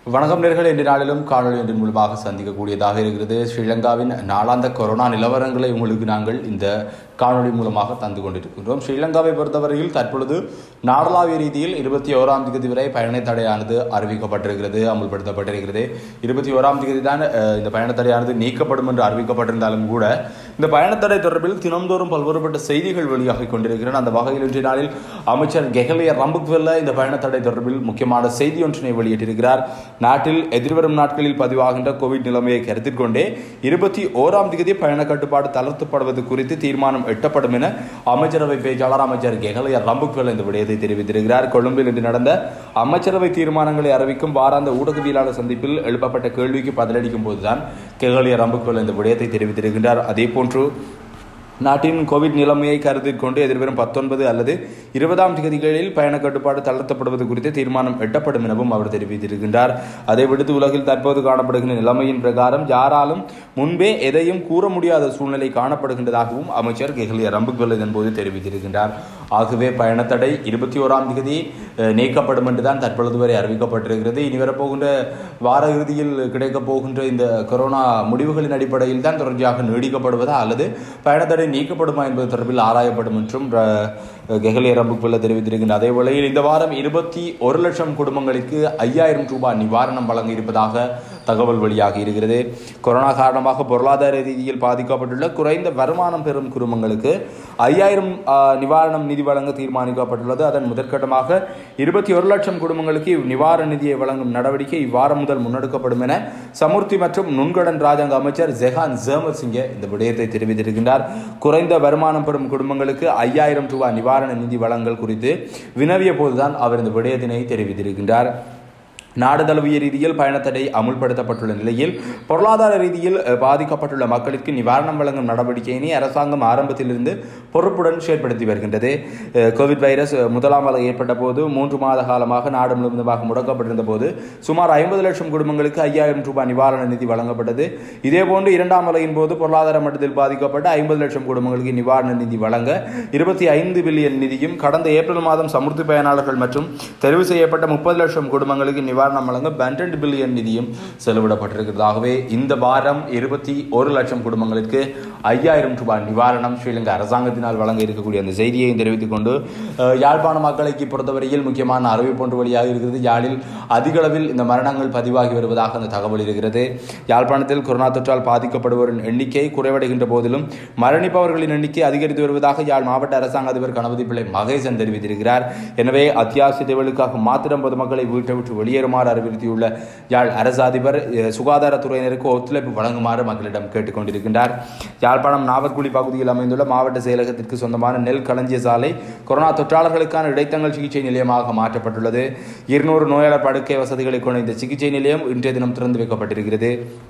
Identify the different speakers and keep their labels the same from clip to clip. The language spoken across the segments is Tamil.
Speaker 1: வணக்கம் நேர்கள் இன்று நாளிலும் காணொலி ஒன்றின் மூலமாக சந்திக்கக்கூடியதாக இருக்கிறது ஸ்ரீலங்காவின் நாளாந்த கொரோனா நிலவரங்களை உங்களுக்கு நாங்கள் இந்த காணொலி மூலமாக தந்து கொண்டிருக்கின்றோம் ஸ்ரீலங்காவை பொறுத்தவரையில் தற்பொழுது நாடளாவிய ரீதியில் இருபத்தி ஓராம் தேதி வரை பயண தடையானது அறிவிக்கப்பட்டிருக்கிறது அமுல்படுத்தப்பட்டிருக்கிறது இருபத்தி ஓராம் தேதி தான் அஹ், இந்த பயண தடையானது நீக்கப்படும் என்று அறிவிக்கப்பட்டிருந்தாலும் கூட இந்த பயணத்தடை தொடர்பில் தினம்தோறும் பல்வேறுபட்ட செய்திகள் வெளியாகிக் கொண்டிருக்கின்றன அந்த வகையில் இன்றைய நாளில் அமைச்சர் கெஹலிய ரம்புக்வெல்ல இந்த பயணத்தடை தொடர்பில் முக்கியமான செய்தி ஒன்றினை வெளியிட்டிருக்கிறார் நாட்டில் எதிர்வரும் நாட்களில் பதிவாகின்ற கோவிட் நிலைமையை கருத்தில் கொண்டே இருபத்தி ஓராம் தேதி பயண கட்டுப்பாடு தளர்த்தப்படுவது குறித்து தீர்மானம் எட்டப்படும் என அமைச்சரவை பேச்சாளர் அமைச்சர் கெஹலிய ரம்புக்வெல்ல இந்த விடயத்தை தெரிவித்திருக்கிறார் கொழும்பில் இன்று நடந்த அமைச்சரவை தீர்மானங்களை அறிவிக்கும் வாராந்த ஊடகவியலாளர் சந்திப்பில் எழுப்பப்பட்ட கேள்விக்கு பதிலளிக்கும் போதுதான் கெஹலிய ரம்புக்வெல்ல இந்த விடயத்தை தெரிவித்திருக்கின்றார் அதே போன்று நாட்டின் கோவிட் நிலைமையை கருத்தில் கொண்டு எதிர்வரும் பத்தொன்பது அல்லது இருபதாம் தேதிகளில் பயண கட்டுப்பாடு தளர்த்தப்படுவது குறித்து தீர்மானம் எட்டப்படும் எனவும் அவர் தெரிவித்திருக்கின்றார் அதை விடுத்து உலகில் தற்போது காணப்படுகின்ற நிலைமையின் பிரகாரம் யாராலும் முன்பே எதையும் கூற முடியாத சூழ்நிலை காணப்படுகின்றதாகவும் அமைச்சர் கெஹலிய ரம்புக்வெல் இதன்போது தெரிவித்திருக்கின்றார் ஆகவே பயணத்தடை இருபத்தி ஓராம் தேதி அஹ், நீக்கப்படும் என்றுதான் தற்பொழுது வரை அறிவிக்கப்பட்டிருக்கிறது இனி வரப்போகின்ற வார இறுதியில் கிடைக்கப் போகின்ற இந்த கொரோனா முடிவுகளின் அடிப்படையில் தான் தொடர்ச்சியாக நீடிக்கப்படுவதா அல்லது பயணத்தடை நீக்கப்படுமா என்பது தொடர்பில் ஆராயப்படும் என்றும் ர- கெஹலிய ரம்புக்குள்ள தெரிவித்திருக்கின்ற அதே வேளையில் இந்த வாரம் இருபத்தி ஒரு லட்சம் குடும்பங்களுக்கு ஐயாயிரம் ரூபாய் நிவாரணம் வழங்க இருப்பதாக தகவல் வெளியாகி இருக்கிறது கொரோனா காரணமாக பொருளாதார ரீதியில் பாதிக்கப்பட்டுள்ள குறைந்த வருமானம் பெறும் குடும்பங்களுக்கு ஐயாயிரம் நிவாரணம் நிதி வழங்க தீர்மானிக்கப்பட்டுள்ளது அதன் முதற்கட்டமாக இருபத்தி ஒரு லட்சம் குடும்பங்களுக்கு இவ் நிவாரண நிதியை வழங்கும் நடவடிக்கை இவ்வாரம் முதல் முன்னெடுக்கப்படும் என சமுர்த்தி மற்றும் நுண்கடன் ராஜாங்க அமைச்சர் ஜெஹான் ஜேமர் சிங்கே இந்த விடயத்தை தெரிவித்திருக்கின்றார் குறைந்த வருமானம் பெறும் குடும்பங்களுக்கு ஐயாயிரம் ரூபாய் நிவாரண நிதி வழங்கல் குறித்து வினவிய போதுதான் அவர் இந்த விடயத்தினை தெரிவித்திருக்கின்றார் நாடு தழுவிய ரீதியில் பயணத்தடை அமுல்படுத்தப்பட்டுள்ள நிலையில் பொருளாதார ரீதியில் அஹ், பாதிக்கப்பட்டுள்ள மக்களுக்கு நிவாரணம் வழங்கும் நடவடிக்கையினை அரசாங்கம் ஆரம்பத்திலிருந்து பொறுப்புடன் செயற்படுத்தி வருகின்றது அஹ், கோவிட் வைரஸ் அஹ், முதலாம் அலை ஏற்பட்ட போது மூன்று மாத காலமாக நாடு முழுவதுமாக முடக்கப்பட்டிருந்த போது சுமார் ஐம்பது லட்சம் குடும்பங்களுக்கு ஐயாயிரம் ரூபாய் நிவாரண நிதி வழங்கப்பட்டது இதேபோன்று இரண்டாம் அலையின் போது பொருளாதார மட்டத்தில் பாதிக்கப்பட்ட ஐம்பது லட்சம் குடும்பங்களுக்கு நிவாரண நிதி வழங்க இருபத்தி ஐந்து பில்லியன் நிதியும் கடந்த ஏப்ரல் மாதம் சமுர்த்தி பயனாளர்கள் மற்றும் தெரிவு செய்யப்பட்ட முப்பது லட்சம் குடும்பங்களுக்கு நிவாரணம் வழங்க பன்னெண்டு பில்லியன் நிதியும் செலவிடப்பட்டிருக்கிறதாகவே இந்த வாரம் இருபத்தி ஒரு லட்சம் குடும்பங்களுக்கு ஐயாயிரம் ரூபாய் நிவாரணம் ஸ்ரீலங்கா அரசாங்கத்தினால் வழங்க இருக்கக்கூடிய அந்த செய்தியையும் தெரிவித்துக் கொண்டு அஹ், யாழ்ப்பாண மக்களுக்கு பொறுத்தவரையில் முக்கியமான அறிவிப்பு ஒன்று வழியாக இருக்கிறது யாழில் அதிக அளவில் இந்த மரணங்கள் பதிவாகி வருவதாக அந்த தகவல் இருக்கிறது யாழ்ப்பாணத்தில் கொரோனா தொற்றால் பாதிக்கப்படுவோரின் எண்ணிக்கை குறைவடைகின்ற போதிலும் மரணிப்பவர்களின் எண்ணிக்கை அதிகரித்து வருவதாக யாழ் மாவட்ட அரசாங்க அதிபர் கணபதி பிள்ளை மகேசன் தெரிவித்திருக்கிறார் எனவே அத்தியாவசிய தேவைகளுக்காக மாத்திரம் பொதுமக்களை வீட்டை விட்டு வெளியேறுமாறு அறிவுறுத்தியுள்ள யாழ் அரசு அதிபர் அஹ், சுகாதாரத்துறையினருக்கு ஒத்துழைப்பு வழங்குமாறு மக்களிடம் கேட்டுக்கொண்டிருக்கின்றார் யாழ்ப்பாணம் நாவற்குழி பகுதியில் அமைந்துள்ள மாவட்ட செயலகத்திற்கு சொந்தமான நெல் களஞ்சிய சாலை கொரோனா தொற்றாளர்களுக்கான இடைத்தங்கள் சிகிச்சை நிலையமாக மாற்றப்பட்டுள்ளது இருநூறு நோயாளர் படுக்கை வசதிகளை கொண்ட இந்த சிகிச்சை நிலையம் இன்றைய தினம் திறந்து வைக்கப்பட்டிருக்கிறது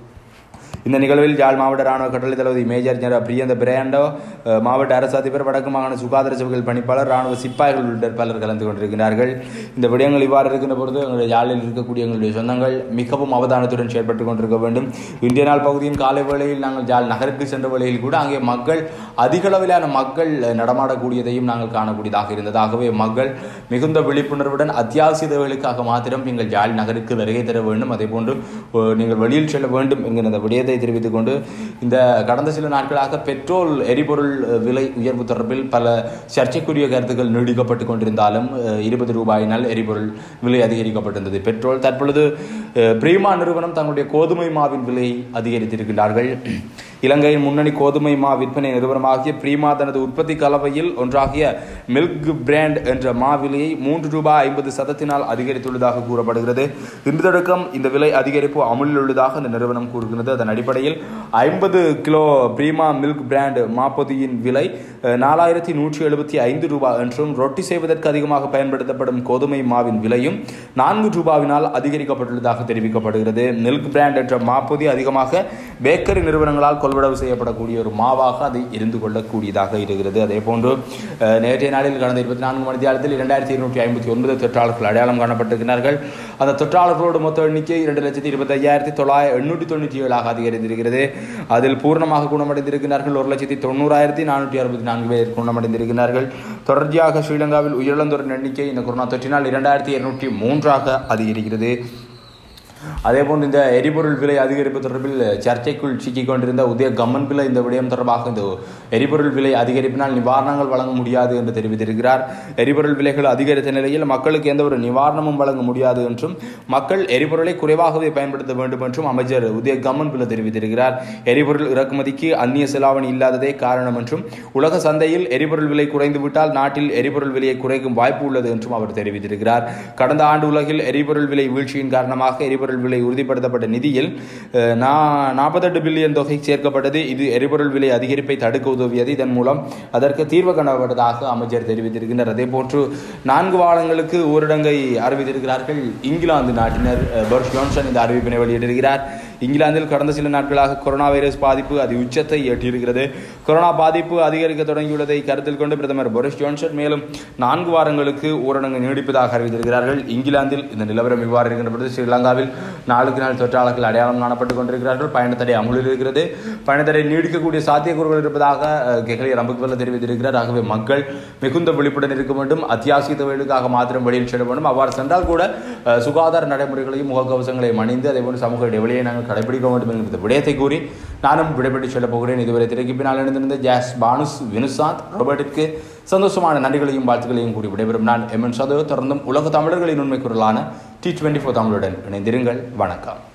Speaker 1: இந்த நிகழ்வில் யாழ் மாவட்ட ராணுவ கட்டளை தளபதி மேஜர் ஜெனரல் பிரியந்த பிரேண்டோ அஹ், மாவட்ட அரசு அதிபர் வடக்கு மாகாண சுகாதார சேவைகள் பணிப்பாளர் ராணுவ சிப்பாய்கள் உள்ளிட்ட பலர் கலந்து கொண்டிருக்கிறார்கள் இந்த விடயங்கள் இவ்வாறு இருக்கின்ற பொழுது எங்களுடைய யாழில் இருக்கக்கூடிய எங்களுடைய சொந்தங்கள் மிகவும் அவதானத்துடன் செயல்பட்டு கொண்டிருக்க வேண்டும் இந்திய நாள் பகுதியின் காலை வேளையில் நாங்கள் யாழ் நகருக்கு சென்ற வேளையில் கூட அங்கே மக்கள் அதிக அளவிலான மக்கள் அஹ், நடமாடக்கூடியதையும் நாங்கள் காணக்கூடியதாக இருந்தது ஆகவே மக்கள் மிகுந்த விழிப்புணர்வுடன் அத்தியாவசிய தேவைகளுக்காக மாத்திரம் எங்கள் யாழ் நகருக்கு வருகை தர வேண்டும் அதே போன்று அஹ், நீங்கள் வெளியில் செல்ல வேண்டும் என்கிற அந்த விடயத்தை தெரிவித்துக் கொண்டு இந்த கடந்த சில நாட்களாக பெட்ரோல் எரிபொருள் அஹ், விலை உயர்வு தொடர்பில் பல சர்ச்சைக்குரிய கருத்துக்கள் நீடிக்கப்பட்டு கொண்டிருந்தாலும் அஹ், இருபது ரூபாயினால் எரிபொருள் விலை அதிகரிக்கப்பட்டிருந்தது பெட்ரோல் தற்பொழுது அஹ், பிரீமா நிறுவனம் தங்களுடைய கோதுமை மாவின் விலையை அதிகரித்திருக்கின்றார்கள் இலங்கையின் முன்னணி கோதுமை மா விற்பனை நிறுவனமாகிய பிரீமா தனது உற்பத்தி கலவையில் ஒன்றாகிய மில்க் பிராண்ட் என்ற மா விலையை மூன்று ரூபாய் ஐம்பது சதத்தினால் அதிகரித்துள்ளதாக கூறப்படுகிறது இன்று தொடக்கம் இந்த விலை அதிகரிப்பு அமலில் உள்ளதாக அந்த நிறுவனம் கூறுகிறது அதன் அடிப்படையில் ஐம்பது கிலோ பிரீமா மில்க் பிராண்ட் மாப்பொதியின் விலை அஹ், நாலாயிரத்தி நூற்றி எழுபத்தி ஐந்து ரூபாய் என்றும் ரொட்டி செய்வதற்கு அதிகமாக பயன்படுத்தப்படும் கோதுமை மாவின் விலையும் நான்கு ரூபாவினால் அதிகரிக்கப்பட்டுள்ளதாக தெரிவிக்கப்படுகிறது மில்க் பிராண்ட் என்ற மாப்பொதி அதிகமாக பேக்கரி நிறுவனங்களால் கொள்வனவு செய்யப்படக்கூடிய ஒரு மாவாக அது இருந்து கொள்ளக்கூடியதாக இருக்கிறது அதே போன்று அஹ், நேற்றைய நாளில் கடந்த இருபத்தி நான்கு மணி நேரத்தில் இரண்டாயிரத்தி இருநூற்றி ஐம்பத்தி ஒன்பது தொற்றாளர்கள் அடையாளம் காணப்பட்டிருக்கிறார்கள் அந்த தொற்றாளர்களோடு மொத்த எண்ணிக்கை இரண்டு லட்சத்தி இருபத்தி ஐயாயிரத்தி தொள்ளாயிரத்தி எண்ணூற்றி தொண்ணூற்றி ஏழாக அதிகரித்திருக்கிறது அதில் பூர்ணமாக குணமடைந்திருக்கிறார்கள் ஒரு லட்சத்தி தொண்ணூறாயிரத்தி நானூற்றி அறுபத்தி நான்கு பேர் குணமடைந்திருக்கிறார்கள் தொடர்ச்சியாக ஸ்ரீலங்காவில் உயிரிழந்தோரின் எண்ணிக்கை இந்த கொரோனா தொற்றினால் இரண்டாயிரத்தி இருநூற்றி மூன்றாக அதிகரிக்கிறது அதேபோன்று இந்த எரிபொருள் விலை அதிகரிப்பு தொடர்பில் சர்ச்சைக்குள் சிக்கிக் கொண்டிருந்த உதய கம்மன் பிள்ளை இந்த விடயம் தொடர்பாக இந்த எரிபொருள் விலை அதிகரிப்பினால் நிவாரணங்கள் வழங்க முடியாது என்று தெரிவித்திருக்கிறார் எரிபொருள் விலைகள் அதிகரித்த நிலையில் மக்களுக்கு எந்த ஒரு நிவாரணமும் வழங்க முடியாது என்றும் மக்கள் எரிபொருளை குறைவாகவே பயன்படுத்த வேண்டும் என்றும் அமைச்சர் உதய கம்மன் பிள்ளை தெரிவித்திருக்கிறார் எரிபொருள் இறக்குமதிக்கு அந்நிய செலாவணி இல்லாததே காரணம் என்றும் உலக சந்தையில் எரிபொருள் விலை குறைந்துவிட்டால் நாட்டில் எரிபொருள் விலையை குறைக்கும் வாய்ப்பு உள்ளது என்றும் அவர் தெரிவித்திருக்கிறார் கடந்த ஆண்டு உலகில் எரிபொருள் விலை வீழ்ச்சியின் காரணமாக எரிபொருள் விலை உறுதிப்படுத்தப்பட்ட நிதியில் நாற்பத்தெட்டு பில்லியன் தொகை சேர்க்கப்பட்டது இது எரிபொருள் விலை அதிகரிப்பை தடுக்க உதவியது இதன் மூலம் அதற்கு தீர்வு காணப்பட்டதாக அமைச்சர் தெரிவித்திருக்கின்றார் அதே போன்று நான்கு வாரங்களுக்கு ஊரடங்கை அறிவித்திருக்கிறார்கள் இங்கிலாந்து நாட்டினர் பர்ஷ் ஜான்சன் இந்த அறிவிப்பினை வெளியிட்டிருக்கிறார் இங்கிலாந்தில் கடந்த சில நாட்களாக கொரோனா வைரஸ் பாதிப்பு அதி உச்சத்தை எட்டியிருக்கிறது கொரோனா பாதிப்பு அதிகரிக்க தொடங்கியுள்ளதை கருத்தில் கொண்டு பிரதமர் போரிஸ் ஜான்சன் மேலும் நான்கு வாரங்களுக்கு ஊரடங்கு நீடிப்பதாக அறிவித்திருக்கிறார்கள் இங்கிலாந்தில் இந்த நிலவரம் இவ்வாறு இருக்கின்ற பொழுது ஸ்ரீலங்காவில் நாளுக்கு நாள் தொற்றாளர்கள் அடையாளம் காணப்பட்டுக் கொண்டிருக்கிறார்கள் பயணத்தடை அமுலில் இருக்கிறது பயணத்தடை நீடிக்கக்கூடிய சாத்தியக்கூறுகள் இருப்பதாக கெகலி ரம்புக்வல்ல தெரிவித்திருக்கிறார் ஆகவே மக்கள் மிகுந்த விழிப்புடன் இருக்க வேண்டும் அத்தியாவசிய தேவைகளுக்காக மாத்திரம் வெளியில் செல்ல வேண்டும் அவ்வாறு சென்றால் கூட சுகாதார நடைமுறைகளையும் முகக்கவசங்களையும் அணிந்து அதே போன்று சமூக இடைவெளியை நாங்கள் கடைபிடிக்க வேண்டும் என்கிற விடயத்தை கூறி நானும் விடைபெற்று செல்லப் போகிறேன் இதுவரை திரைக்கு பின்னால் இணைந்திருந்த ஜாஸ் பானுஸ் வினுசாந்த் ரோபர்ட்டிற்கு சந்தோஷமான நன்றிகளையும் வாழ்த்துக்களையும் கூறி விடைபெறும் நான் எம் என் சதோ தொடர்ந்தும் உலக தமிழர்களின் உண்மை குரலான டி டுவெண்ட்டி ஃபோர் தமிழுடன் இணைந்திருங்கள் வணக்கம்